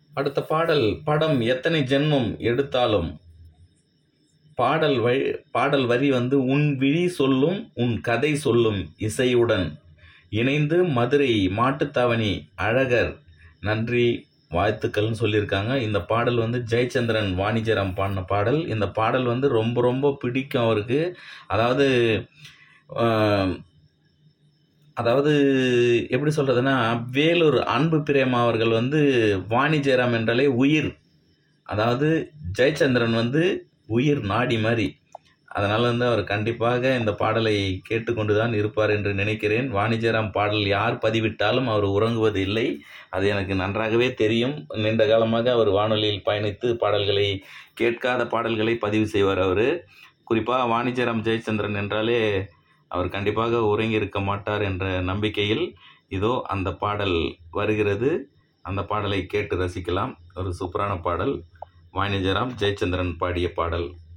அடுத்த பாடல் படம் எத்தனை ஜென்மம் எடுத்தாலும் பாடல் வழி பாடல் வரி வந்து உன் விழி சொல்லும் உன் கதை சொல்லும் இசையுடன் இணைந்து மதுரை மாட்டுத்தாவணி அழகர் நன்றி வாழ்த்துக்கள்னு சொல்லியிருக்காங்க இந்த பாடல் வந்து ஜெயச்சந்திரன் வாணிஜராம் பாடின பாடல் இந்த பாடல் வந்து ரொம்ப ரொம்ப பிடிக்கும் அவருக்கு அதாவது ஆஹ், அதாவது எப்படி சொல்கிறதுனா வேலூர் அன்பு பிரேமா அவர்கள் வந்து வாணி ஜெயராம் என்றாலே உயிர் அதாவது ஜெயச்சந்திரன் வந்து உயிர் நாடி மாதிரி அதனால் வந்து அவர் கண்டிப்பாக இந்த பாடலை கேட்டுக்கொண்டு தான் இருப்பார் என்று நினைக்கிறேன் வாணிஜராம் பாடல் யார் பதிவிட்டாலும் அவர் உறங்குவது இல்லை அது எனக்கு நன்றாகவே தெரியும் நீண்ட காலமாக அவர் வானொலியில் பயணித்து பாடல்களை கேட்காத பாடல்களை பதிவு செய்வார் அவர் குறிப்பாக வாணிஜராம் ஜெயச்சந்திரன் என்றாலே அவர் கண்டிப்பாக உறங்கி இருக்க மாட்டார் என்ற நம்பிக்கையில் இதோ அந்த பாடல் வருகிறது அந்த பாடலை கேட்டு ரசிக்கலாம் ஒரு சூப்பரான பாடல் வாணிஜராம் ஜெயச்சந்திரன் பாடிய பாடல்